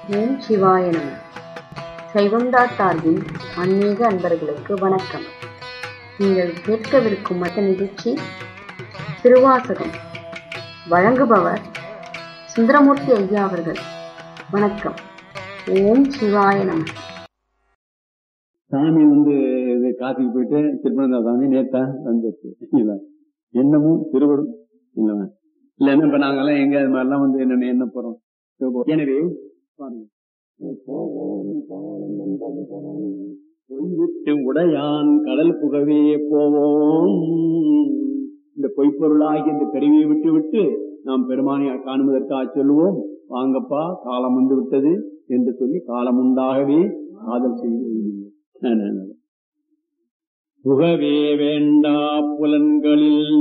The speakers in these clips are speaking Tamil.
ஓம் சிவாய நம சைவம்டா சார்பில் ஆன்மீக அன்பர்களுக்கு வணக்கம் நீங்கள் கேட்கவிருக்கும் மற்ற நிகழ்ச்சி திருவாசகம் வழங்குபவர் சுந்தரமூர்த்தி ஐயா அவர்கள் வணக்கம் ஓம் சிவாய நம சாமி வந்து இது காசிக்கு போயிட்டு திருப்பனந்தா சாமி நேத்தா வந்துச்சு இல்ல என்னமும் திருவரும் இல்லவா இல்ல என்ன இப்ப நாங்கெல்லாம் எங்க அது மாதிரிலாம் வந்து என்ன என்ன போறோம் சிவபோ- எனவே பாருங்க பொய்விட்டு உடையான் கடல் புகவே போவோம் இந்த பொய்ப்பொருளாகி இந்த கருவியை விட்டு விட்டு நாம் பெருமானை காணுவதற்காக சொல்லுவோம் வாங்கப்பா காலம் வந்து விட்டது என்று சொல்லி காலம் உண்டாகவே காதல் செய்து புகவே வேண்டா புலன்களில்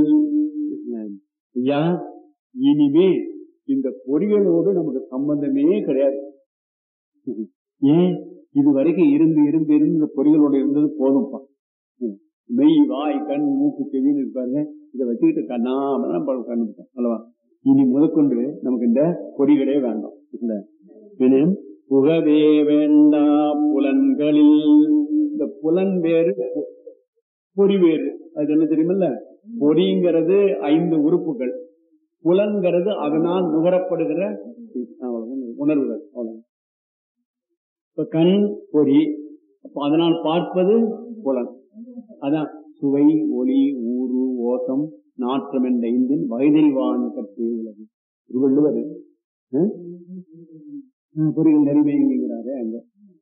ஐயா இனிமே இந்த பொறிகளோடு நமக்கு சம்பந்தமே கிடையாது ஏன் இது வரைக்கும் இருந்து இருந்து இருந்து இந்த பொறிகளோட இருந்தது போதும்பா ம். மெய் வாய் கண் மூக்கு செவின்னு இருப்பாருங்க இதை வச்சுக்கிட்டு கண்ணா கண்ணு அல்லவா இனி முதற்கொண்டு நமக்கு இந்த பொறிகளே வேண்டாம் இல்ல பின்ன புகவே வேண்டா புலன்களில் இந்த புலன் வேறு பொ- பொறி வேறு அது என்ன தெரியுமில்ல பொறிங்கிறது ஐந்து உறுப்புகள் புலன்கிறது அதனால் நுகரப்படுகிற அவ்வளவு உணர்வுகள் அவ்வளவு இப்ப கண் பொறி அப்ப அதனால் பார்ப்பது புலன் அதான் சுவை ஒளி ஊறு ஓசம் நாற்றம் என்ற ஐந்தின் வயதில்வான் கற்றே உள்ளது திருவள்ளுவர் ஆ? ஆ, பொறிகள் நெறிமைங்கிறாரு அங்க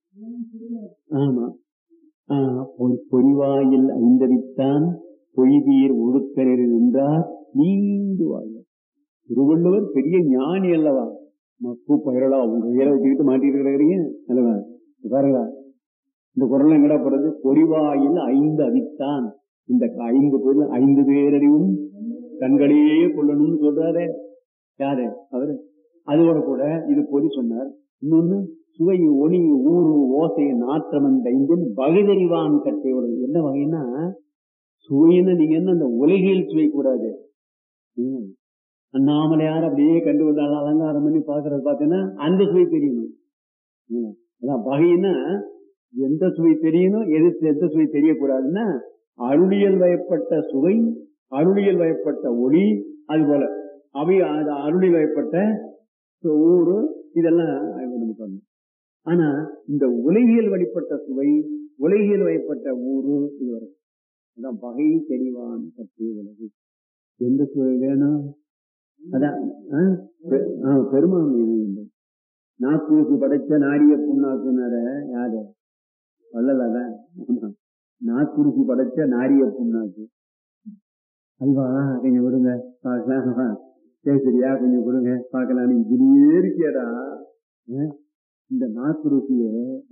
ஆமா ஆ, பொ- பொறிவாயில் ஐந்தரித்தான் பொய்தீர் ஒழுக்கரில் நின்றார் நீண்டு வாழ்க திருவள்ளுவர் பெரிய ஞானி அல்லவா மக்கு பயிரலா உங்க உயர வச்சுக்கிட்டு மாட்டிட்டு இருக்கிறீங்க அல்லவா இது பாருங்க இந்த குரல் எங்கடா போறது பொறிவாயில் ஐந்து அவித்தான் இந்த ஐந்து பொருள் ஐந்து பேரறிவும் கண்களையே கொள்ளணும்னு சொல்றாரு யாரு அவரு அதோட கூட இது பொறி சொன்னார் இன்னொன்னு சுவை ஒளி ஊறு ஓசை நாற்றமன் ஐந்தின் பகுதறிவான் கட்டையோட என்ன வகைன்னா சுவைன்னு நீங்க என்ன அந்த உலகில் சுவை கூடாது ம். அண்ணாமலையார் அப்படியே கண்டு வந்தாலும் அலங்காரம் பண்ணி பாக்குறது பாத்தீங்கன்னா அந்த சுவை தெரியணும் ம். அதான் வகைன்னா எந்த சுவை தெரியணும் எது எந்த சுவை தெரியக்கூடாதுன்னா அருளியல் வயப்பட்ட சுவை அருளியல் வயப்பட்ட ஒளி அது போல அவை அது அருளியல் வயப்பட்ட ஊரு இதெல்லாம் நமக்கு வரணும். ஆனா இந்த உலகியல் வழிபட்ட சுவை உலகியல் வயப்பட்ட ஊரு இது வரும் அதான் வகை தெளிவான் கற்று உலகு எந்த சுவை வேணும் அதான் ஆ? பெ- ஆ, பெருமான் இது இல்லை. நாக்கூசு படைச்ச நாரிய புண்ணாக்குனார யாரு வள்ளல் அதான் ஆமா. நாக்குருசி படைச்ச நாரிய புண்ணாக்கு அல்வா கொஞ்சம் விடுங்க பார்க்கலாம் கேசரியா கொஞ்சம் கொடுங்க பார்க்கலாம் நீ இப்படியே இருக்கியடா ஆ? இந்த நாக்குருசிய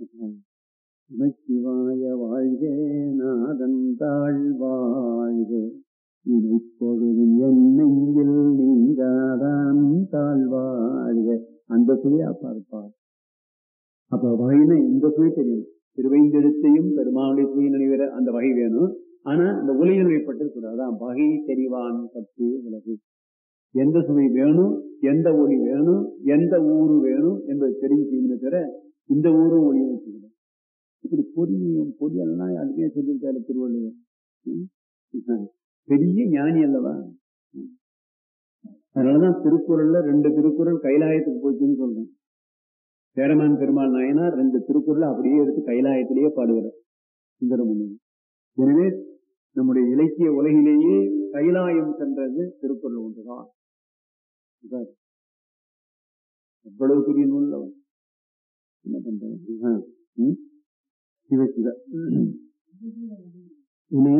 நமச்சிவாய வாழ்க நாதன் தாழ் வாழ்க இப்பொழுதும் என் நெஞ்சில் நீங்காதான் தாழ்வாழ்க அந்த சுவையா பார்ப்பார் அப்ப வகைன்னா இந்த சுவை தெரியும் திருவைந்தெழுத்தையும் பெருமாளுடைய சுவை நினைவிற அந்த வகை வேணும் ஆனா இந்த உலகில் வைப்பட்டிருக்கூடாது அதான் வகை தெரிவான் கற்று உலகு எந்த சுவை வேணும் எந்த ஒளி வேணும் எந்த ஊரு வேணும் என்பது தெரிஞ்சு தவிர இந்த ஊரும் ஒளியும் வச்சுக்கணும் இப்படி பொடியும் பொடியெல்லாம் அதுக்கே சொல்லியிருக்காரு திருவள்ளுவர் ம்? பெரிய ஞானி அல்லவா ம். அதனாலதான் திருக்குறள்ல ரெண்டு திருக்குறள் கைலாயத்துக்கு போச்சுன்னு சொல்றேன் சேரமான் பெருமாள் நாயனார் ரெண்டு திருக்குறள் அப்படியே எடுத்து கைலாயத்திலேயே பாடுகிறார் சுந்தரமுனி எனவே நம்முடைய இலக்கிய உலகிலேயே கைலாயம் சென்றது திருக்குறள் ஒன்றுதான் இதான். எவ்வளவு பெரிய நூல் அவன் என்ன பண்றது ஆ. ம்? சிவ சிவ என்ன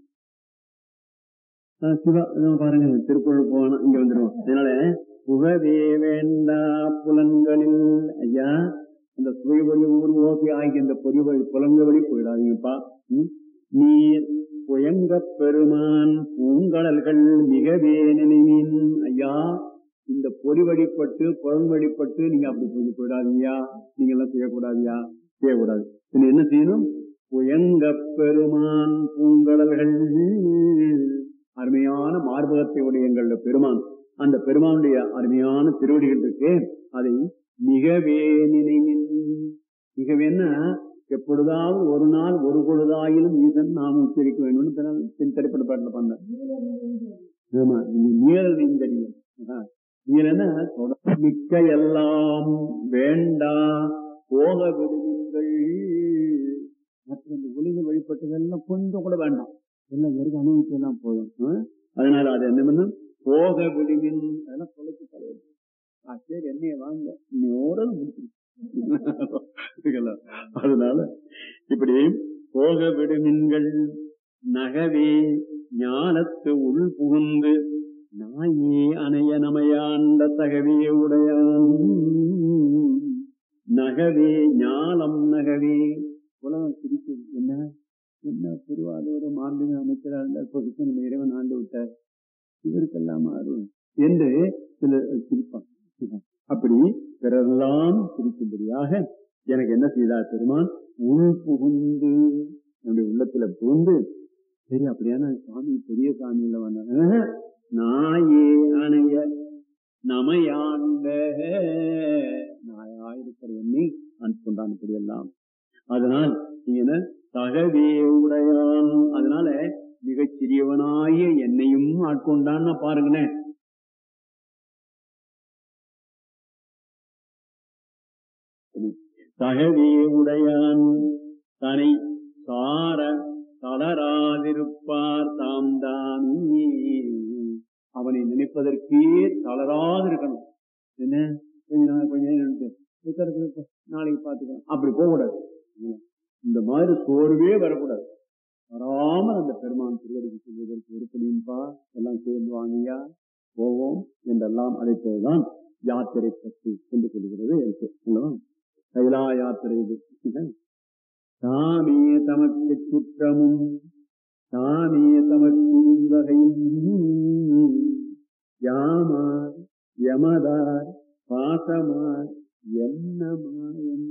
ஆ, சிவா இதோ பாருங்க திருக்குறள் போகணும் இங்க வந்துடும் அதனால புகவே வேண்டா புலன்களில் ஐயா அந்த சுவை வழி ஊர் ஓசை ஆகிய இந்த பொறி வழி புலங்க வழி போயிடாதீங்கப்பா ம்? நீர் புயங்க பெருமான் பூங்கடல்கள் மிகவே நினைவின் ஐயா இந்த பொறி வழிபட்டு புலன் வழிபட்டு நீங்க அப்படி போய் போயிடாதீங்கயா நீங்க எல்லாம் செய்யக்கூடாதியா செய்யக்கூடாது பின்ன என்ன செய்யணும் புயங்க பெருமான் பூங்கடல்கள் அருமையான மார்பகத்தை உடைய எங்களுடைய பெருமான் அந்த பெருமானுடைய அருமையான திருவடிகள் இருக்கு அதை மிகவே நினைவின் மிகவேன்னா எப்பொழுதாவது ஒரு நாள் ஒரு பொழுதாயிலும் ஈசன் நாம் உச்சரிக்க வேண்டும் திரைப்பட பாட்டுல பண்ண ஆமா நீரலின் தெரியும் நீரன்னா மிக்க எல்லாம் வேண்டா போக விடுவீங்கள் மற்ற இந்த ஒளிக வழிபட்டதெல்லாம் கொஞ்சம் கூட வேண்டாம் எல்லாம் வெறும் அனுபவிச்சு எல்லாம் போதும் அதனால அது என்ன பண்ணும் போக விடுவின் அதெல்லாம் தொலைச்சு தலைவர் சரி என்னைய வாங்க நீ ஓரளவு முடிச்சிருக்கு அதனால இப்படி போக விடுமின்கள் நகவே ஞானத்து உள் புகுந்து நாயே அணைய நமையாண்ட தகவே உடையான் நகவே ஞானம் நகவே உலகம் சிரிக்கும் என்ன என்ன திருவாரூர் மாண்புமிகு அமைச்சராக இருந்தார் பொதுக்கு நம்ம இறைவன் ஆண்டு விட்டார் இவருக்கெல்லாம் அருள் என்று சில சிரிப்பான் அப்படி பிறரெல்லாம் சிரிக்கும்படியாக எனக்கு என்ன செய்தார் பெருமான் உள் புகுந்து என்னுடைய உள்ளத்துல புகுந்து சரி அப்படியான சாமி பெரிய சாமியில வந்த நாயே அணைய நமையாண்ட நாயாயிருக்கிற எண்ணி அனுப்புண்டான் இப்படி எல்லாம் அதனால் நீங்க தகவே உடையான் அதனால மிகச் சிறியவனாய என்னையும் ஆட்கொண்டான்னு பாருங்களேன் தகவே உடையான் தனை சார தளராதிருப்பார் தாம் தாமே அவனை நினைப்பதற்கே தளராதிருக்கணும் என்ன கொஞ்ச நாள் கொஞ்ச நேரம் நாளைக்கு பார்த்துக்கலாம் அப்படி போகக்கூடாது இந்த மாதிரி சோர்வே வரக்கூடாது வராமல் அந்த பெருமான் திருவடிக்கு செல்வதற்கு விருப்படியும்பா எல்லாம் சேர்ந்து வாங்கியா போவோம் என்றெல்லாம் அழைப்பதுதான் யாத்திரை பற்றி என்று சொல்கிறது எனக்கு கைலா யாத்திரை இது சாமிய தமக்கு சுற்றமும் சாமிய தமக்கு வகையும் யாமார் யமதார் பாசமார் என்ன மாயம்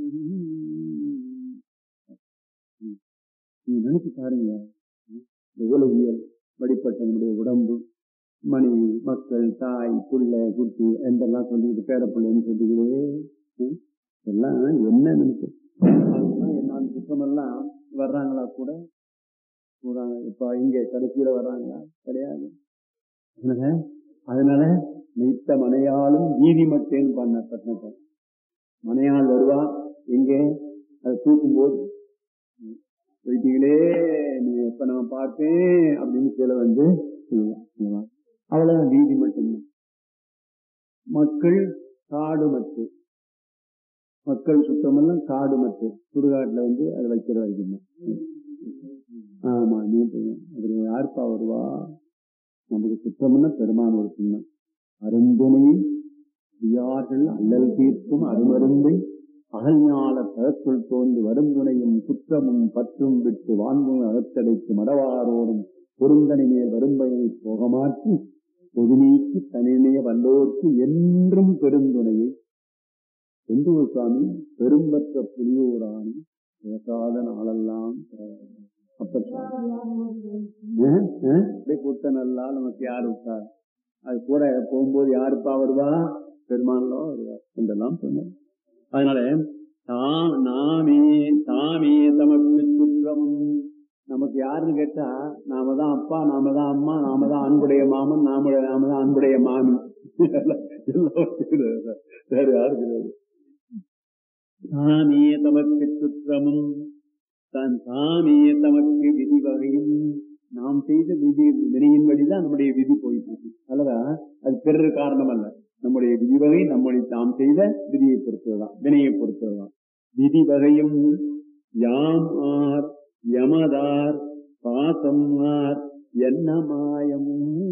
நீ நினைச்சு பாருங்க இந்த உலகியல் வழிபட்ட நம்முடைய உடம்பு மனைவி மக்கள் தாய் புள்ள குட்டி என்றெல்லாம் சொல்லிக்கிட்டு பேரப்பிள்ளைன்னு சொல்லிக்கிட்டே எல்லாம் என்ன நினைச்சு நான் சுத்தமெல்லாம் வர்றாங்களா கூட போறாங்க இப்ப இங்க கடைசியில வர்றாங்களா கிடையாது அதனால நீத்த மனையாலும் நீதி மட்டேன்னு பண்ண பட்டினத்தை மனையாள் வருவா எங்கே அதை தூக்கும் போது போயிட்டீங்களே நீ எப்ப நான் பார்த்தேன் அப்படின்னு கீழே வந்து அவ்வளவுதான் வீதி மட்டும்தான் மக்கள் காடு மட்டு மக்கள் சுத்தமெல்லாம் காடு மட்டு சுடுகாட்டுல வந்து அதை வைக்கிற வரைக்கும் ஆமா நீ அதுல யாருப்பா வருவா நமக்கு சுத்தம்னா பெருமான் ஒரு சின்னம் அருந்துணை யார்கள் அல்லல் தீர்க்கும் அருமருந்தை அகஞால பதத்துள் தோன்றி வருந்துணையும் குற்றமும் பற்றும் விட்டு வாங்கும் அகத்தடைக்கு மடவாரோடும் பொருந்தனை மேல் வரும்பயனை போகமாற்றி பொது நீக்கி தனிமைய வல்லோர்க்கு என்றும் பெருந்துணையை செந்தூர் சுவாமி பெரும்பற்ற புலியூராணி பேசாத நாளெல்லாம் அப்ப கூட்ட நல்லா நமக்கு யார் விட்டா அது கூட போகும்போது யாருப்பா வருவா பெருமானோ வருவா என்றெல்லாம் சொன்னார் அதனால நாமே தாமே தமக்கு சுற்றம் நமக்கு யாருன்னு கேட்டா நாம தான் அப்பா நாம தான் அம்மா நாம தான் அன்புடைய மாமன் நாம நாம தான் அன்புடைய மாமி வேற யாரு கிடையாது தாமே தமக்கு சுற்றமும் தான் தாமே தமக்கு விதி வகையும் நாம் செய்த விதி வினையின் வழிதான் நம்முடைய விதி போயிட்டு இருக்கு அல்லதா அது பிறர் காரணம் அல்ல நம்முடைய விதி வகை நம்முடைய தாம் செய்த விதியை பொறுத்ததுதான் வினையை பொறுத்ததுதான் விதி வகையும் யாம் ஆர் யமதார் பாசம் ஆர் என்ன மாயம்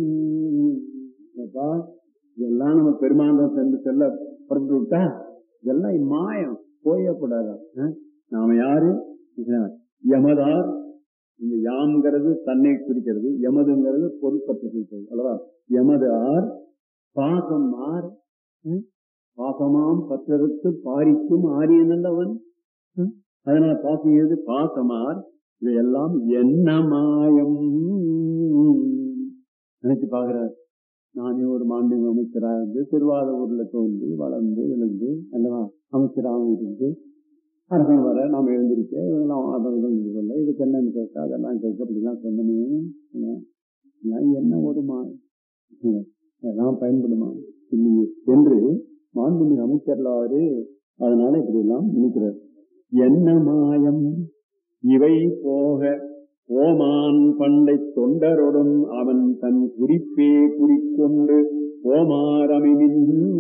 இதெல்லாம் நம்ம பெருமாண்டம் சென்று செல்ல புறப்பட்டு விட்டா இதெல்லாம் மாயம் போயக்கூடாதா நாம யாரு யமதார் இந்த யாம்ங்கிறது தன்னை குறிக்கிறது எமதுங்கிறது பொருட்பட்டு குறிக்கிறது அல்லவா எமது ஆர் பாசம் ஆர் பாசமாம் பற்றறுத்து பாரிக்கும் ஆரிய நல்லவன் அதனால பாசம் எது பாசமார் இவையெல்லாம் என்ன மாயம் நினைச்சு பாக்குறார் நானே ஒரு மாண்பு அமைச்சராக இருந்து திருவாரூர்ல தோன்றி வளர்ந்து விழுந்து அல்லவா அமைச்சராக இருந்து அரசன் வர நாம் எழுந்திருக்க இதெல்லாம் ஆதரவுகள் இது சொல்ல இதுக்கு என்னன்னு கேட்க அதெல்லாம் கேட்க அப்படிலாம் சொன்னமே இதெல்லாம் என்ன வருமா அதெல்லாம் பயன்படுமா இல்லையே என்று மாண்புமிகு அமைச்சர்லாரு அதனால இப்படி எல்லாம் நினைக்கிறார் என்ன மாயம் இவை போக ஓமான் பண்டை தொண்டரொடும் அவன் தன் குறிப்பே குறிக்கொண்டு ஓமாரமின்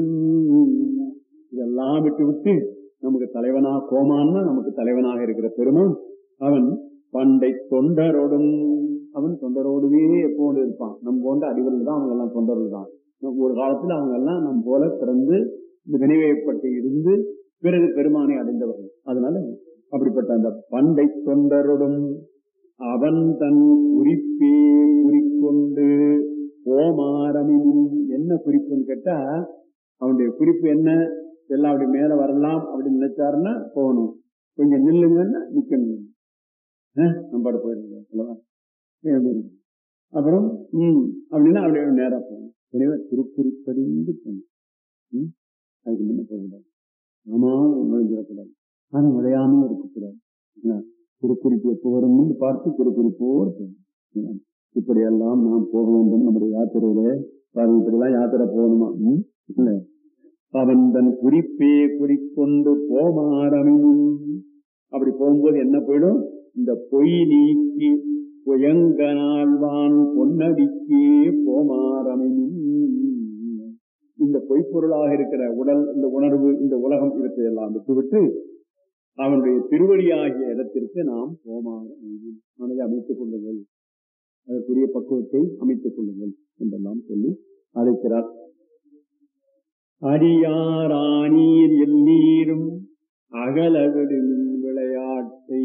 இதெல்லாம் விட்டு விட்டு நமக்கு தலைவனா கோமான்னா நமக்கு தலைவனாக இருக்கிற பெருமான் அவன் பண்டை தொண்டரோடும் அவன் தொண்டரோடுவே எப்போது இருப்பான் நம் போன்ற அறிவர்கள் தான் அவங்க எல்லாம் தொண்டர்கள் தான் ஒரு காலத்துல அவங்க எல்லாம் நம் போல பிறந்து இந்த வினைவேற்பட்டு இருந்து பிறகு பெருமானை அடைந்தவர்கள் அதனால அப்படிப்பட்ட அந்த பண்டை தொண்டரோடும் அவன் தன் குறிப்பே குறிக்கொண்டு ஓமாரமின் என்ன குறிப்புன்னு கேட்டா அவனுடைய குறிப்பு என்ன எல்லாம் அப்படி மேல வரலாம் அப்படின்னு நினைச்சாருன்னா போகணும் கொஞ்சம் நில்லுங்கன்னா நிக்கணும் நம்பாடு போயிருங்க அப்புறம் உம் அப்படின்னா அப்படியே நேரா போகணும் எனவே திருக்குறிப்படிந்து போகணும் அதுக்கு முன்ன போகக்கூடாது ஆமா நுழைஞ்சிடக்கூடாது ஆனா நுழையாம இருக்கக்கூடாது திருக்குறிப்பு எப்போ வரும்னு பார்த்து திருக்குறிப்போடு போகணும் இப்படியெல்லாம் நாம் போக வேண்டும் நம்முடைய யாத்திரையில பாருங்க இப்படிலாம் யாத்திரை போகணுமா இல்ல அவன் தன் குறிப்பே குறிக்கொண்டு போமாறமின் அப்படி போகும்போது என்ன போயிடும் இந்த பொய் நீக்கி புயங்கனால்வான் பொன்னடிக்கே போமாறமின் இந்த பொய்ப்பொருளாக இருக்கிற உடல் இந்த உணர்வு இந்த உலகம் இவற்றை எல்லாம் விட்டுவிட்டு அவனுடைய திருவடியாகிய இடத்திற்கு நாம் போமாற மனதை அமைத்துக் கொள்ளுங்கள் அதற்குரிய பக்குவத்தை அமைத்துக் கொள்ளுங்கள் என்றெல்லாம் சொல்லி அழைக்கிறார் அடியாரானீர் எல்லீரும் அகலவிடும் விளையாட்டை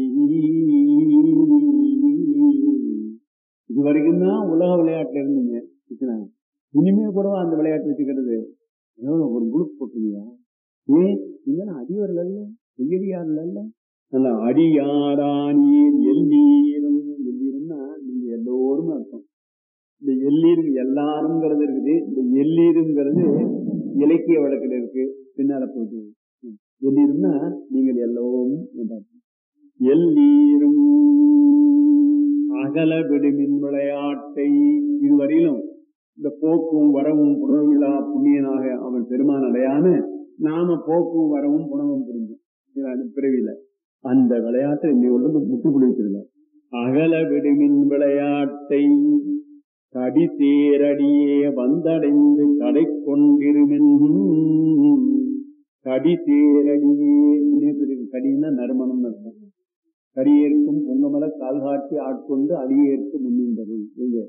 இது வரைக்கும் தான் உலக விளையாட்டுல இருந்தீங்க இனிமே கூட அந்த விளையாட்டு வச்சுக்கிறது ஒரு குரூப் போட்டுருந்தீங்க ஏன் நீங்க அடிவர்கள் அல்ல உயரியார்கள் அல்ல நல்ல அடியாரானீர் எல்லீரும் எல்லீரும்னா நீங்க எல்லோரும் அர்த்தம் இந்த எல்லீரும் எல்லாருங்கிறது இருக்குது இந்த எல்லீருங்கிறது இலக்கிய வழக்கில் இருக்கு பின்னால போட்டு எல்லீரும்னா நீங்கள் எல்லோரும் எல்லீரும் அகல விடுமின் விளையாட்டை இதுவரையிலும் இந்த போக்கும் வரவும் புணர்விழா புண்ணியனாக அவன் பெருமான் அடையாம நாம போக்கும் வரவும் புணவும் புரிஞ்சோம் பிறவில அந்த விளையாட்டை இன்னை உள்ள முற்றுப்புள்ளி வச்சிருந்தார் அகல விடுமின் விளையாட்டை கடி தேரடியே வந்தடைந்து கடை கொண்டிருமென் கடி தேரடியே கடினா நறுமணம் அர்த்தம் கரியேற்கும் பொங்கமல கால் காட்டி ஆட்கொண்டு அடியேற்கு முன்னின்றருள் எங்க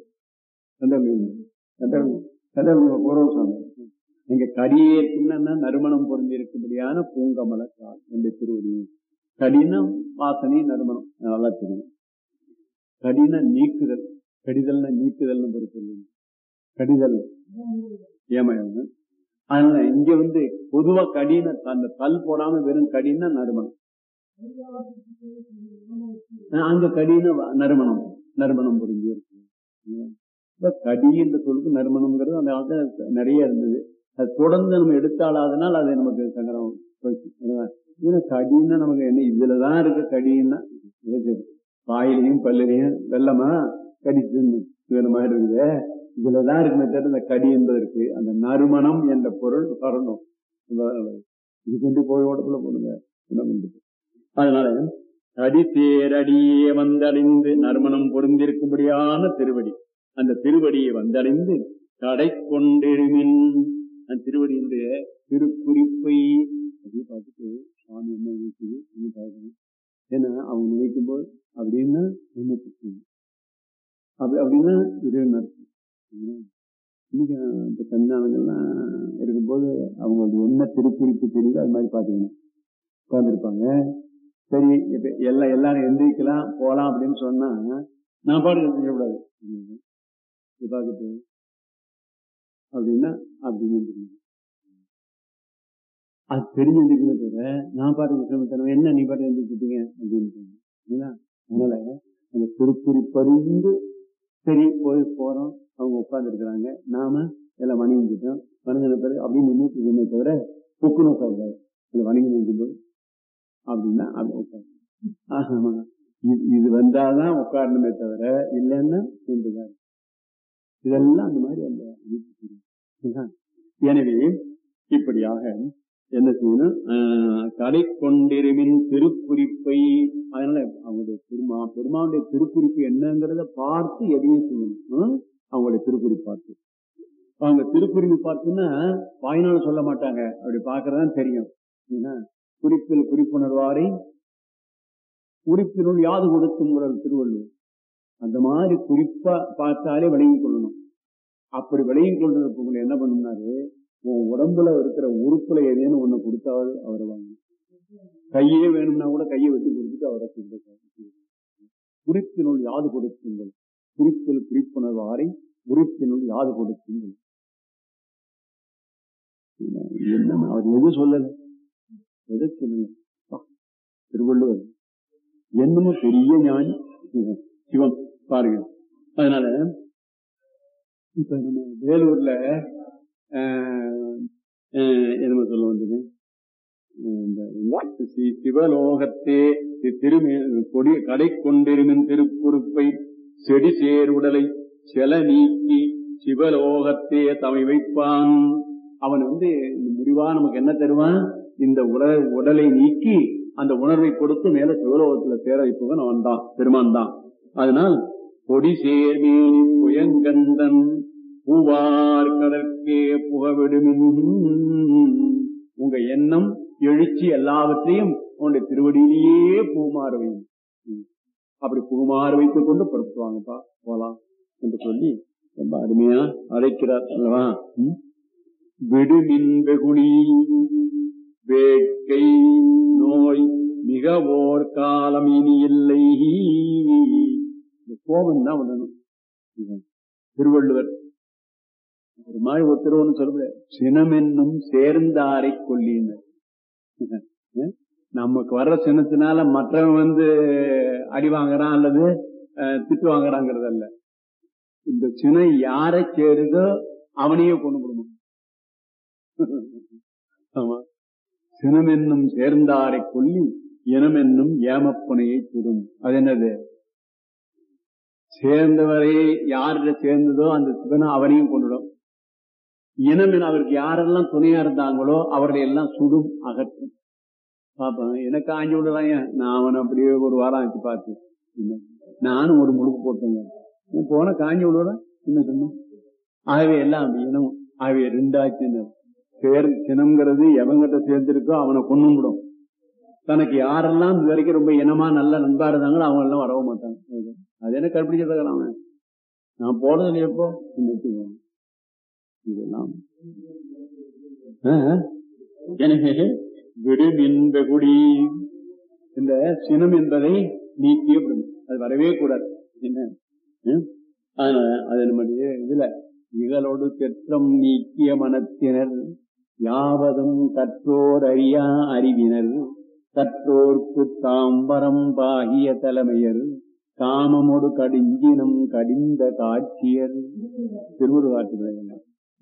பூர்வசாமி நீங்க கடியேற்கும்னா நறுமணம் பொருந்தி இருக்கும்படியான பூங்கமல கால் என்ற திருவடி கடின வாசனை நறுமணம் நல்லா தெரியும் கடின நீக்குதல் கடிதல்னா நீக்குதல்னு பொறுப்பு கடிதல் ஏமாயம் அதனால இங்க வந்து பொதுவா கடின அந்த பல் போடாம வெறும் கடினா நறுமணம் அங்க கடின நறுமணம் நறுமணம் புரிஞ்சு இருக்கு கடி என்ற சொல்லுக்கு நறுமணம்ங்கிறது அந்த காலத்துல நிறைய இருந்தது அது தொடர்ந்து நம்ம எடுத்தாலாதனால் அது நமக்கு சங்கடம் போயிடுச்சு கடின்னா நமக்கு என்ன இதுலதான் இருக்கு கடின்னா வாயிலையும் பல்லையும் வெள்ளமா கடிச்சு வேற மாதிரி இருக்குது இதுலதான் இருக்குமே தவிர இந்த கடி என்பதற்கு அந்த நறுமணம் என்ற பொருள் வரணும் இது கொண்டு போய் ஓட்டத்துல போடுங்க அதனால அடி தேரடியே வந்தடைந்து நறுமணம் பொருந்திருக்கும்படியான திருவடி அந்த திருவடியை வந்தடைந்து கடை கொண்டிருமின் அந்த திருவடியினுடைய திருக்குறிப்பை அப்படி பார்த்துட்டு சுவாமி என்ன நினைக்குது பார்க்கணும் ஏன்னா அவங்க நினைக்கும் போது அப்படின்னா என்ன அப்படி அப்படின்னா இது நடக்கும் இன்னைக்கு இந்த கண்ணாவங்கெல்லாம் இருக்கும்போது அவங்களுக்கு என்ன திருக்குறிப்பு தெரியுதோ அது மாதிரி பாத்துக்கணும் உட்காந்துருப்பாங்க சரி இப்ப எல்லாம் எல்லாரும் எந்திரிக்கலாம் போலாம் அப்படின்னு சொன்னா நான் பாட்டு செய்யக்கூடாது பார்த்துட்டு அப்படின்னா அப்படின்னு அது தெரிஞ்சு எந்திரிக்கணும் தவிர நான் பாட்டு விக்ரமத்தனம் என்ன நீ பாட்டு எந்திரிச்சிட்டீங்க அப்படின்னு அதனால அந்த திருக்குறிப்பறிந்து சரி போய் போறோம் அவங்க உட்கார்ந்து இருக்கிறாங்க நாம எல்லாம் வணங்கிட்டோம் வணங்கின பிறகு அப்படியே நின்றுட்டு இருக்கணுமே தவிர புக்குன்னு உட்காருக்காரு இது வணங்கி நிற்கும்போது அப்படின்னா அது உட்காரு ஆமா. இது- இது வந்தாதான் உட்காரணுமே தவிர இல்லைன்னா நின்றுதான் இதெல்லாம் அந்த மாதிரி அந்த அமைப்பு தெரியும். சரிங்களா? எனவே இப்படியாக என்ன செய்யணும் ஆஹ், கடை கொண்டிருமின் திருக்குறிப்பை அதனால அவங்களுடைய பெருமா பெருமானுடைய திருக்குறிப்பு என்னங்கிறத பார்த்து எதையும் செய்யணும் ஆஹ்? அவங்களுடைய திருக்குறிப்பு பார்த்து அவங்க திருக்குறிப்பு பார்த்துன்னா வாயினால சொல்ல மாட்டாங்க அப்படி பார்க்கறதான் தெரியும் ஏன்னா, குறிப்பில் குறிப்புணர்வாரை குறிப்பினுள் யாது கொடுக்குங்கிறார் திருவள்ளுவர் அந்த மாதிரி குறிப்பா பார்த்தாலே விளங்கிக் கொள்ளணும் அப்படி விளங்கிக் கொண்டிருப்பவங்க என்ன பண்ணுனாரு உன் உடம்புல இருக்கிற உறுப்புல ஏதேனும் ஒண்ணு கொடுத்தாவது அவரை வாங்க கையே வேணும்னா கூட கையை வெட்டி கொடுத்துட்டு அவரை கொடுத்தாரு குறிப்பினுள் யாது கொடுக்குங்கள் குறிப்பில் குறிப்புணர்வாரை உறுப்பினுள் யாது கொடுக்குங்கள் என்ன அவர் எது சொல்லல எது சொல்லல அப்பா, திருவள்ளுவர் என்னமோ பெரிய ஞானி சிவம் பாருங்க அதனால இப்ப நம்ம வேலூர்ல ஆஹ், ஆஹ், என்னமோ சொல்ல வந்தது இந்த சி- சிவலோகத்தே தி- திருமே கொடி கடை கொண்டிருமின் திருக்குறுப்பை செடி சேர் உடலை செல நீக்கி சிவலோகத்தே தமை வைப்பான் அவன் வந்து இந்த முடிவா நமக்கு என்ன தருவான் இந்த உடல் உடலை நீக்கி அந்த உணர்வை கொடுத்து மேல சிவலோகத்துல சேர வைப்பவன் அவன் தான் பெருமான் தான் அதனால் கொடி சேர்மேனி புயங்கந்தன் பூவார் கடற்கே புகவிடுமின் உங்க எண்ணம் எழுச்சி எல்லாவற்றையும் உன்னுடைய திருவடியிலேயே பூமாற வையும் ம். அப்படி பூமாற வைத்துக் கொண்டு பொறுப்புவாங்கப்பா போலாம் என்று சொல்லி ரொம்ப அருமையா அழைக்கிறார் அல்லவா ம்? விடுமின் வெகுளி வேட்கை நோய் மிக ஓர் காலம் இனி இல்லை இந்த கோபம் தான் விடணும் இது திருவள்ளுவர் ஒரு மாதிரி ஒரு திருவள்ளுவர் சொல்ல சினம் என்னும் சேர்ந்தாரை கொல்லினர் அஹ் நமக்கு வர்ற சினத்தினால மற்றவன் வந்து அடி வாங்குறான் அல்லது அஹ், திட்டு வாங்குறாங்கிறது அல்ல இந்த சினம் யாரை சேருதோ அவனையே கொண்டு விடுமா ஆமா சினம் என்னும் சேர்ந்தாரை கொல்லி இனம் என்னும் ஏமப்புனையை சுடும் அது என்னது சேர்ந்தவரை யார்கிட்ட சேர்ந்ததோ அந்த சிவனை அவனையும் கொண்டுடும் இனம் என அவருக்கு யாரெல்லாம் துணையா இருந்தாங்களோ அவர்களை எல்லாம் சுடும் அகற்றும் பாப்பேன் எனக்கு ஆஞ்சி விடுறாங்க நான் அவனை அப்படியே ஒரு வாரம் ஆச்சு பார்த்து என்ன, நானும் ஒரு முழுக்கு போட்டேங்க நான் போன காஞ்சி விடுறேன் என்ன சொன்னோம் ஆகவே எல்லாம் அப்படி இனம் ஆகவே ரெண்டாச்சு சேர் சினம்ங்கிறது எவங்கிட்ட சேர்ந்திருக்கோ அவனை கொண்டுடும் தனக்கு யாரெல்லாம் இது வரைக்கும் ரொம்ப இனமா நல்ல நண்பா இருந்தாங்களோ அவங்க எல்லாம் வரவும் மாட்டாங்க அது என்ன கற்பிடிச்சிருக்கான் அவன் நான் போனது இல்லையா எப்போ நிறுத்திக்கோ. இதெல்லாம் ஆஹ். எனவே விடுமின் வெகுடி இந்த சினம் என்பதை நீக்கிய விடும் அது வரவே கூடாது என்ன ம்? அதனால அது நம்முடைய இதுல இகலோடு தெற்றம் நீக்கிய மனத்தினர் யாவதும் கற்றோர் அறியா அறிவினர் கற்றோர்க்கு தாம்பரம் பாகிய தலைமையர் காமமொடு கடிஞ்சினம் கடிந்த காட்சியர் திருமுரு காட்டுகிறாங்க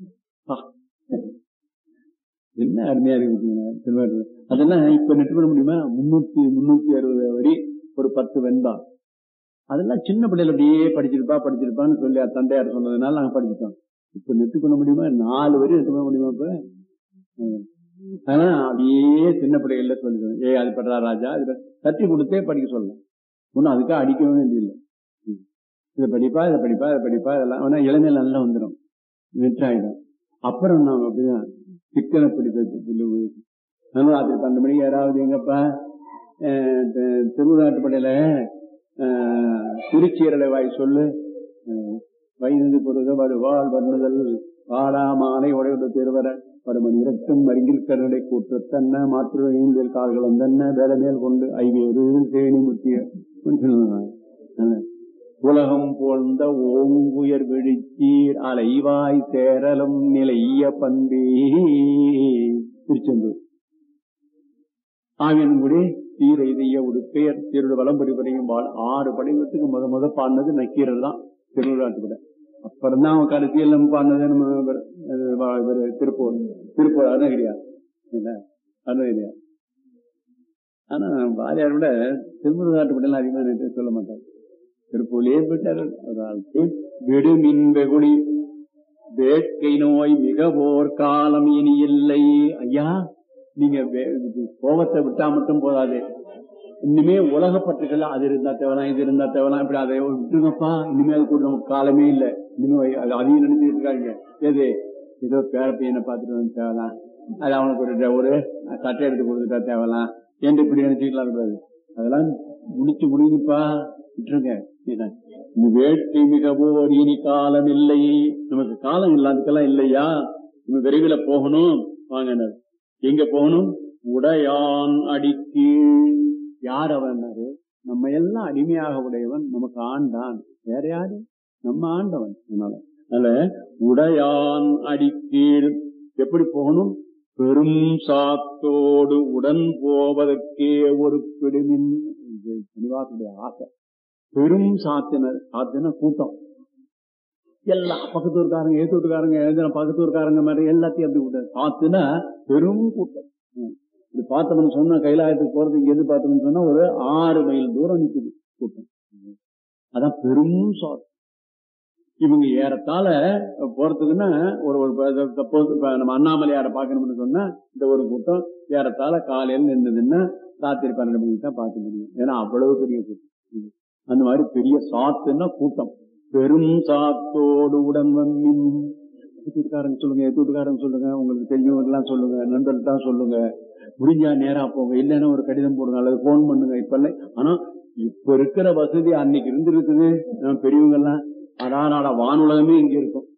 என்ன அருமையா இருக்கு திருவாரூர் அதெல்லாம் இப்ப நெட்டு பண்ண முடியுமா முன்னூத்தி முன்னூத்தி அறுபது வரி ஒரு பத்து வெண்பா அதெல்லாம் சின்ன பிள்ளைல அப்படியே படிச்சிருப்பா படிச்சிருப்பான்னு சொல்லி அது தந்தையார் சொன்னதுனால நாங்க படிச்சிட்டோம் இப்ப நெட்டு பண்ண முடியுமா நாலு வரி நெட்டு பண்ண முடியுமா இப்ப ம். ஆனா அப்படியே சின்ன பிள்ளைகள்ல சொல்லிடுவோம் ஏ அது படுறா ராஜா இது ப- தட்டி கொடுத்தே படிக்க சொல்லலாம் ஒன்னும் அதுக்காக அடிக்கவே வேண்டியதில்லை ம். இதை படிப்பா இதை படிப்பா இதை படிப்பா இதெல்லாம் ஆனா இளைஞர் நல்லா வந்துடும் வெற்றாயிடும் அப்புறம் நாம் அப்படிதான் சிக்கனை பிடித்தது சொல்லி போயிடுச்சு. அதனால அது பன்னெண்டு மணிக்கு யாராவது எங்கப்பா அஹ், தி- திருவிழாட்டுப்படையில திருச்சீரலை வாய் சொல்லு அஹ், வைநதி பொருக வருவாள் வர்ணுதல் வாடா மாலை உடையுடைய திருவர பருமன் இரட்டும் மருங்கில் கருணை கூற்று தன்ன மாற்று ஐந்தில் கால்களும் தன்ன வேடமேல் கொண்டு ஐவேறு தேனி முத்திய நல்ல. உலகம் போழ்ந்த ஓங்குயர் விழிச்சீர் அலைவாய் சேரலும் நிலைய பண்பே திருச்செந்தூர் ஆவியன்குடி தீர இதய உடுப்பெயர் திருடு வளம்புரி படையும் வாழ் ஆறு படைவத்துக்கு முத முத பாடினது நக்கீரர் தான் திருவிழாட்டு கூட அப்புறம் தான் அவன் கடைசியில் நம்ம பண்ணது நம்ம இவர், அஹ், வா- இவர் திருப்பூர் திருப்பூர் அருணகிரியா இல்ல அருணகிரியா ஆனா வாரியார் விட திருமுருகாட்டு படம் அதிகமா எனக்கு சொல்ல மாட்டார் திருப்பூர்லயே போயிட்டாரு ஒரு ஆள் விடுமின் வெகுளி வேட்கை நோய் மிக போர் காலம் இனி இல்லை ஐயா நீங்க வே- இது கோபத்தை விட்டா மட்டும் போதாது இனிமே உலகப்பட்டுகள் அது இருந்தா தேவலாம் இது இருந்தா தேவலாம் இப்படி அதை விட்டுருங்கப்பா இனிமே அது கூட நமக்கு காலமே இல்லை இனிமே அது அதையும் நினைச்சிட்டு இருக்காங்க எது ஏதோ பேர பையனை பார்த்துட்டு வந்து தேவலாம் அது அவனுக்கு ஒரு ஒரு சட்டை எடுத்து கொடுத்துட்டா தேவலாம் என்று இப்படி நினைச்சுக்கலாம் கூடாது அதெல்லாம் முடிச்சு முடிங்கப்பா விட்டுருங்க என்ன, இந்த வேட்கை மிகவும் இனி காலம் இல்லை நமக்கு காலம் இல்லாததுக்கெல்லாம் இல்லையா நம்ம விரைவில் போகணும் வாங்கினார் எங்க போகணும் உடையான் அடிக்கு யார் அவன்னாரு நம்ம எல்லாம் அடிமையாக உடையவன் நமக்கு ஆண்டான் வேற யாரு நம்ம ஆண்டவன் அதனால அதனால உடையான் அடிக்கீழ் எப்படி போகணும் பெரும் சாத்தோடு உடன் போவதற்கே ஒரு பிடிமின் இது சனிவாசனுடைய ஆசை பெரும் சாத்தினர் சாத்தின கூட்டம் எல்லா பக்கத்து ஊருக்காரங்க ஏத்து வீட்டுக்காரங்க எழுதின பக்கத்து ஊருக்காரங்க மாதிரி எல்லாத்தையும் அப்படி விட்டாரு சாத்துனா பெரும் கூட்டம் ம். இது பார்த்தோம்னு சொன்னா கைலாயத்துக்கு போறதுக்கு எது பார்த்தோம்னு சொன்னா ஒரு ஆறு மைல் தூரம் நிக்குது கூட்டம் ம். அதான் பெரும் சாத்து இவங்க ஏறத்தாழ போறதுக்குன்னா ஒரு ஒரு சப்போஸ் இப்ப நம்ம அண்ணாமலையாரை பார்க்கணும்னு சொன்னா இந்த ஒரு கூட்டம் ஏறத்தாழ காலையில் நின்றுதுன்னா ராத்திரி பன்னெண்டு மணிக்கு தான் பார்க்க முடியும் ஏன்னா அவ்வளவு பெரிய கூட்டம் ம். அந்த மாதிரி பெரிய சாத்துன்னா கூட்டம் பெரும் சாத்தோடு உடன் வம்மின் வீட்டுக்காரங்க சொல்லுங்க எத்து வீட்டுக்காரங்க சொல்லுங்க உங்களுக்கு தெரிஞ்சவங்க எல்லாம் சொல்லுங்க நண்பர்கள் தான் சொல்லுங்க முடிஞ்சா நேரா போங்க இல்லைன்னா ஒரு கடிதம் போடுங்க அல்லது போன் பண்ணுங்க இப்ப இல்லை ஆனா இப்ப இருக்கிற வசதி அன்னைக்கு இருந்திருக்குது நம்ம பெரியவங்க எல்லாம் அடானாட வானுலகமே இங்க இருக்கும்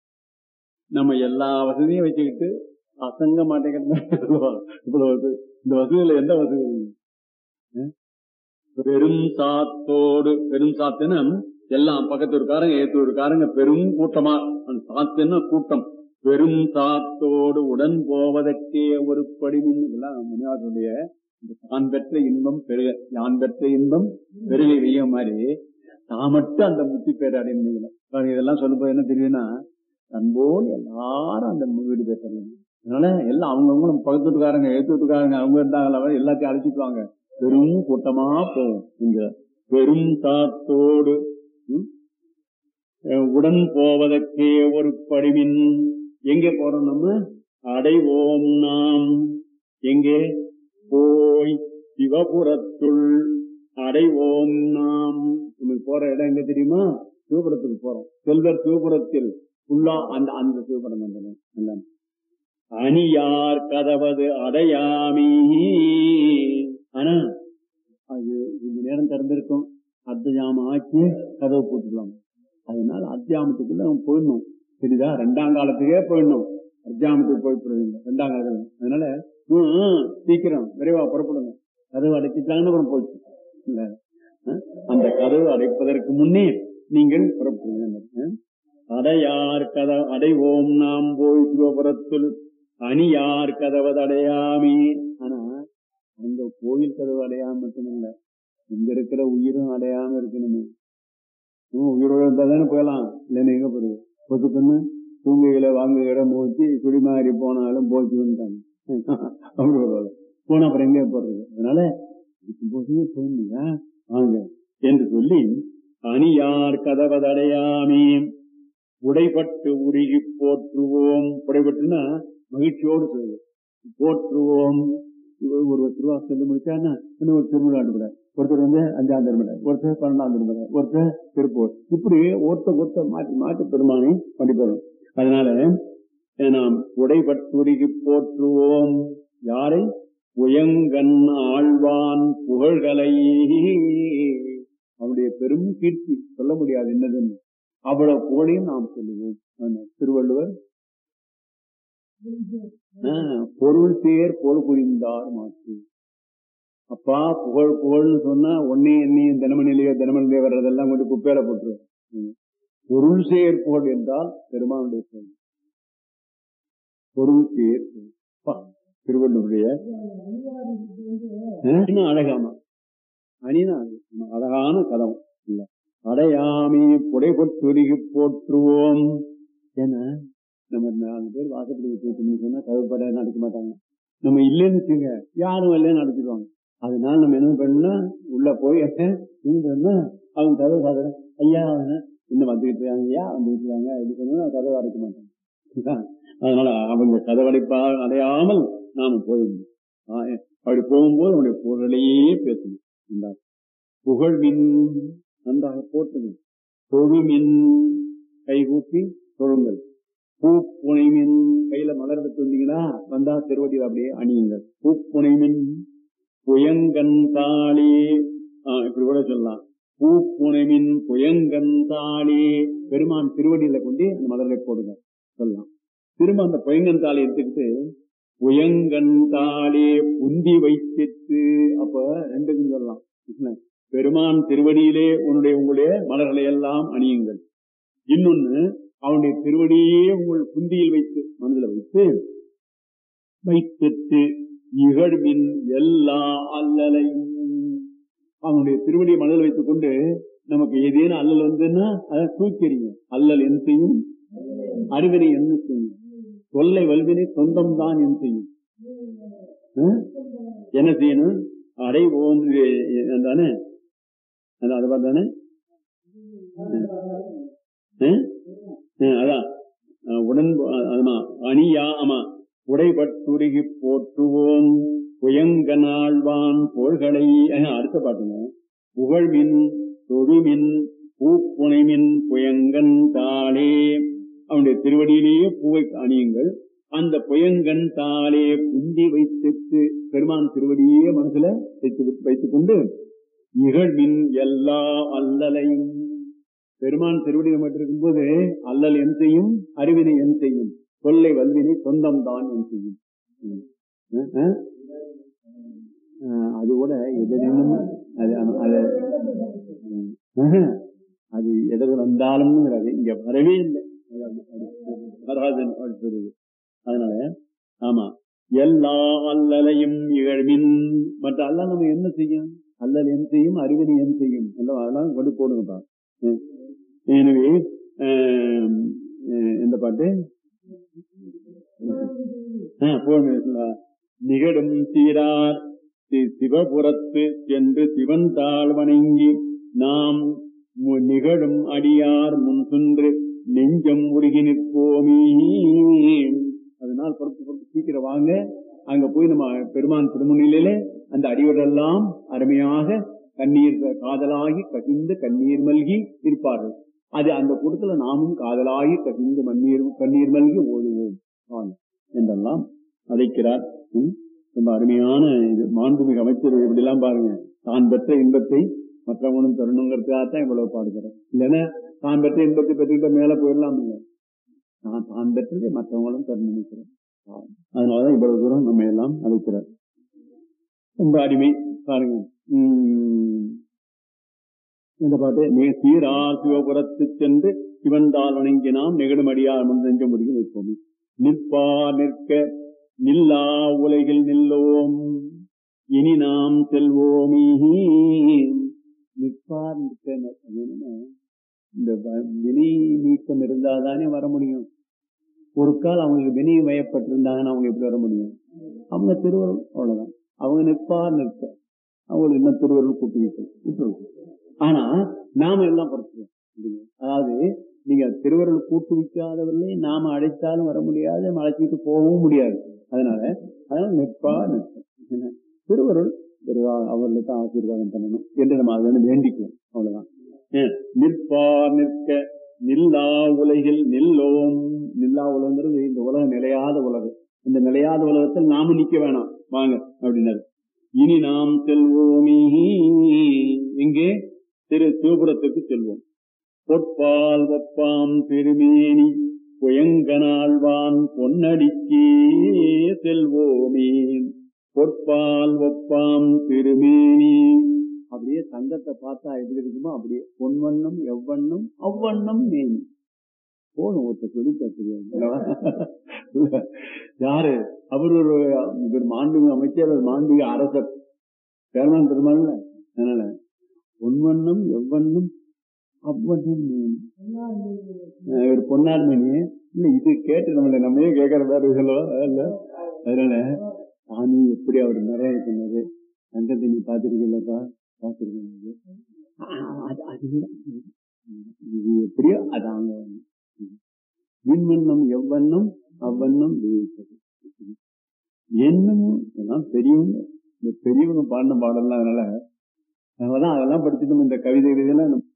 நம்ம எல்லா வசதியும் வச்சுக்கிட்டு அசங்க மாட்டேங்கிறது இவ்வளவு வசதி. இந்த வசதியில எந்த வசதி இல்லை? அஹ்? பெரும் சாத்தோடு பெரும் சாத்துன்னா எல்லாம் பக்கத்து ஊருக்காரங்க ஏத்து ஊருக்காரங்க பெரும் கூட்டமா அந்த சாத்துன்னா கூட்டம் பெரும் சாத்தோடு உடன் போவதற்கே ஒரு படிமின் இதெல்லாம் முனிவாசனுடைய இந்த தான் பெற்ற இன்பம் பெருக யான் பெற்ற இன்பம் பெருகை வெய்ய மாதிரி நான் மட்டும் அந்த முத்தி பேர் அடைந்தீங்கள இதெல்லாம் சொல்லும்போது என்ன தெரியுதுன்னா தன்போல் எல்லாரும் அந்த வீடு பெற்றலாம் அதனால எல்லாம் அவங்கவுங்க நம்ம பக்கத்து வீட்டுக்காரங்க ஏத்து வீட்டுக்காரங்க அவங்க இருந்தாங்களா எல்லாத்தையும் அழைச்சிட்டு வாங்க பெரும் கூட்டமா போகும் இங்க பெரும் சாத்தோடு ம், அஹ் உடன் போவதற்கே ஒரு படிமின் எங்கே போறோம் நம்ம அடைவோம் நாம் எங்கே போய் சிவபுரத்துள் அடைவோம் நாம் நமக்கு போற இடம் எங்க தெரியுமா சிவபுரத்துக்கு போறோம் செல்வர் சிவபுரத்தில் ஃபுல்லா அந்த அந்த சிவபுரம் வந்தன எல்லாம் அணியார் கதவது அடையாமி ஆனா அது இந்த நேரம் திறந்திருக்கும் அத்தியாமம் ஆக்கி கதவு போட்டுக்கலாம் அதனால அத்தியாமத்துக்குள்ள நம்ம போயிடணும் சரிதா ரெண்டாம் காலத்துக்கே போயிடணும் அத்தியாமத்துக்கு போய் போயிடணும் ரெண்டாம் காலத்துல அதனால ஹம், ஹம், சீக்கிரம் விரைவா புறப்படுங்க கதவு அடைச்சிட்டாங்கன்னு அப்புறம் போச்சு இல்ல அஹ், அந்த கதவு அடைப்பதற்கு முன்னே நீங்கள் புறப்படுங்க அஹ். அடையார் கதவு அடைவோம் நாம் போய் சிவபுரத்துள் அணியார் கதவது அடையாமே ஆனா அந்த கோயில் கதவு அடையாம மட்டுமில்ல இங்க இருக்கிற உயிரும் அடையாம இருக்கணுமே ஹம், உயிரோட இருந்தா தானே போகலாம் இல்லைன்னு எங்க போறது பொது பொண்ணு தூங்குகிற வாங்குகிற மூச்சு குடிமாறி போனாலும் போச்சுன்ட்டாங்க அப்படி வருவாங்க போனா அப்புறம் எங்கே போறது அதனால இருக்கும்போதே போயிருந்தீங்க வாங்க என்று சொல்லி அணியார் கதவதடையாமே உடைபட்டு உருகி போற்றுவோம் உடைபட்டுனா மகிழ்ச்சியோடு சொல்லுவோம் போற்றுவோம் இவர் ஒருவர் திருவா சொல்லி முடிச்சாருன்னா இன்னும் ஒரு திருவிழாண்டு கூட ஒருத்தர் வந்து அஞ்சாம் திருமணம் ஒருத்தர் பன்னெண்டாம் திருமணம் ஒருத்தர் திருப்பூர் இப்படி ஒருத்தர் ஒருத்தர் மாற்றி மாற்றி பெருமானை படிப்போம் அதனால அஹ், நாம் உடைபட்டுருகி போற்றுவோம் யாரை உயங்கன் ஆழ்வான் புகழ்களை அவனுடைய பெரும் கீர்த்தி சொல்ல முடியாது என்னதுன்னு அவ்வளவு புகழையும் நாம் சொல்லுவோம் ஆனா, திருவள்ளுவர் ஆஹ், பொருள் சேர் பொருள் புரிந்தார் மாற்று அப்பா புகழ் புகழ்னு சொன்னா ஒன்னையும் என்னையும் தினமணிலேயோ தினமணிலேயோ வர்றதெல்லாம் கொண்டு குப்பையில போட்டுருவோம் ம். பொருள் சேர் புகழ் என்றால் பெருமானுடைய புகழ் பொருள் சேர் புகழ். அப்பா, திருவள்ளுவருடைய ஆஹ், இன்னும் அழகாமா அணிதான் அது. அழகான கதம் இல்ல அடையாமி புடைபொற்றுருகி போற்றுவோம் ஏன்னா நம்ம நாலு பேர் வாசப்படி வச்சு சொன்னா கவுப்பட நடக்க மாட்டாங்க நம்ம இல்லைன்னு வச்சுங்க யாரும் இல்லைன்னு நடத்திடுவாங்க அதனால நம்ம என்ன பண்ணா உள்ள போய் சொன்னா அவங்க கதவு சாதனை ஐயா இன்னும் வந்துகிட்டு இருக்காங்க ஐயா வந்துகிட்டு இருக்காங்க அப்படி சொன்னா கதவை அடைக்க மாட்டாங்க அதனால அவங்க கதவடைப்பா அடையாமல் நாம போயிடணும் அப்படி போகும்போது அவனுடைய புகழையே பேசணும் புகழ்மின் நன்றாக போட்டணும் தொழுமின் கைகூப்பி தொழுங்கள் பூப்புனைமின் கையில மலர் எடுத்து வந்தீங்கன்னா வந்தா திருவடியில் அப்படியே அணியுங்கள் பூப்புனைமின் புயங்கன் தாளே இப்படி கூட சொல்லலாம் பூப்புனைமின் புயங்கன் தாளே பெருமான் திருவடியில கொண்டு அந்த மலர்களை போடுங்க சொல்லலாம் திரும்ப அந்த புயங்கன் தாளை எடுத்துக்கிட்டு புயங்கன் தாளே புந்தி வைத்திட்டு அப்ப ரெண்டுக்கும் சொல்லலாம் பெருமான் திருவடியிலே உன்னுடைய உங்களுடைய மலர்களை எல்லாம் அணியுங்கள் இன்னொன்னு அவனுடைய திருவடியே உங்கள் புந்தியில் வைத்து மனதில் வைத்து வைத்திட்டு இகழ்மின் எல்லா அல்லலையும் அவனுடைய திருவடியை மனதில் வைத்துக் கொண்டு நமக்கு ஏதேனும் அல்லல் வந்துன்னா அதை தூக்கிறீங்க அல்லல் என் செய்யும் அறிவினை என்ன செய்யும் தொல்லை வல்வினை சொந்தம் தான் என் செய்யும் என்ன செய்யணும் அடை ஓம் தானே அது பார்த்தானே அதான் உடன் ஆமா அணியா ஆமா உடைபட்டுருகி போற்றுவோம் புயங்கனாழ்வான் போர்களை அடுத்த பாட்டுங்க புகழ்மின் தொழுமின் பூப்புனைமின் புயங்கன் தாளே அவனுடைய திருவடியிலேயே பூவை அணியுங்கள் அந்த புயங்கன் தாளே புந்தி வைத்து பெருமான் திருவடியே மனசுல வைத்து வைத்துக் கொண்டு இகழ்மின் எல்லா அல்லலையும் பெருமான் திருவடி நம்மகிட்ட இருக்கும்போது அல்லல் என் செய்யும் அறிவினை என் செய்யும் கொள்ளை வல்வினை சொந்தம் தான் என் செய்யும் அது கூட எதிரும் அது அது அது எதிர் வந்தாலும் இங்க வரவே இல்லை வராதுன்னு சொல்றது அதனால ஆமா எல்லா அல்லலையும் இகழ்மின் மற்ற அல்ல நம்ம என்ன செய்யும் அல்லல் என் செய்யும் அறிவினை என் செய்யும் அதெல்லாம் கொண்டு போடுங்கப்பா எனவே எந்த பாட்டு நிகழும் சீரார் சிவபுரத்து சென்று சிவன் தாழ் வணங்கி நாம் நிகழும் அடியார் முன் சென்று நெஞ்சம் உருகி நிற்போமே அதனால் பொறுத்து பொறுத்து சீக்கிரம் வாங்க அங்க போய் நம்ம பெருமான் திருமுன்னிலே அந்த அடிவரெல்லாம் அருமையாக கண்ணீர் காதலாகி கசிந்து கண்ணீர் மல்கி இருப்பார்கள் அது அந்த கூட்டத்துல நாமும் காதலாகி கசிந்து மண்ணீர் கண்ணீர் மல்கி ஓடுவோம் என்றெல்லாம் அழைக்கிறார் ரொம்ப அருமையான இது மாண்புமிகு அமைச்சர் இப்படி எல்லாம் பாருங்க தான் பெற்ற இன்பத்தை மற்றவனும் தரணுங்கிறதுக்காகத்தான் இவ்வளவு பாடுகிறேன் இல்லைன்னா தான் பெற்ற இன்பத்தை பெற்றுக்கிட்ட மேல போயிடலாம் இல்லை நான் தான் பெற்றதை மற்றவங்களும் தர நினைக்கிறேன் அதனாலதான் இவ்வளவு தூரம் நம்ம எல்லாம் அழைக்கிறார் ரொம்ப அடிமை பாருங்க இந்த பாட்டு நீ சீரா சிவபுரத்து சென்று சிவந்தால் வணங்கினாம் நெகடுமடியார் முன் நெஞ்ச முடியும் வைப்போம் நிற்பா நிற்க நில்லா உலகில் நில்லோம் இனி நாம் செல்வோமீ நிற்பார் நிற்க இந்த வினை நீக்கம் இருந்தாதானே வர முடியும் ஒரு கால் அவங்களுக்கு வினை வயப்பட்டிருந்தாங்கன்னா அவங்க எப்படி வர முடியும் அவங்க திருவருள் அவ்வளவுதான் அவங்க நிற்பார் நிற்க அவங்களுக்கு இன்னும் திருவருள் கூட்டி ஆனா நாம எல்லாம் பொறுத்துவோம் அதாவது நீங்க திருவருள் கூட்டு வைக்காதவர்களே நாம அழைத்தாலும் வர முடியாது அழைச்சிட்டு போகவும் முடியாது அதனால அதனால நிற்பா நிற்க திருவருள் அவர்களுக்கு ஆசீர்வாதம் பண்ணணும் என்று நம்ம அதை வேண்டிக்குவோம் அவ்வளவுதான் நிற்பா நிற்க நில்லா உலகில் நில்லோம் நில்லா உலகங்கிறது இந்த உலகம் நிலையாத உலகம் இந்த நிலையாத உலகத்தில் நாம நிக்க வேணாம் வாங்க அப்படின்னாரு இனி நாம் செல்வோமே இங்கே திரு சிவபுரத்துக்கு செல்வோம் பொற்பால் ஒப்பாம் திருமேனி புயங்கனாழ்வான் பொன்னடிக்கே செல்வோமே பொற்பால் ஒப்பாம் திருமேனி அப்படியே தங்கத்தை பார்த்தா எப்படி இருக்குமோ அப்படியே பொன்வண்ணம் எவ்வண்ணம் அவ்வண்ணம் மேனி போதும் ஒருத்தர் சொல்லி யாரு அவர் ஒரு இவர் மாண்புமிகு அமைச்சர் ஒரு மாண்புமிகு அரசர் பெருமான் பெருமாள் அதனால பொன்வண்ணம் எவ்வண்ணம் அவ்வளவு ஒரு பொன்னார் மணி இல்ல இது கேட்டு நம்மள நம்மையே கேட்கற வேற சொல்லோ இல்ல அதனால சாமி எப்படி அவர் நிறைய சொன்னாரு தங்கத்தை நீ பாத்திருக்கீங்களப்பா பாத்திருக்கீங்க இது எப்படியோ அது அங்க மின்வண்ணம் எவ்வண்ணம் அவ்வண்ணம் விழிப்பது என்னமும் இதெல்லாம் பெரியவங்க இந்த பெரியவங்க பாடின பாடலாம் அதனால அதனாலதான் அதெல்லாம் படிச்சுட்டு இந்த கவிதை இதெல்லாம்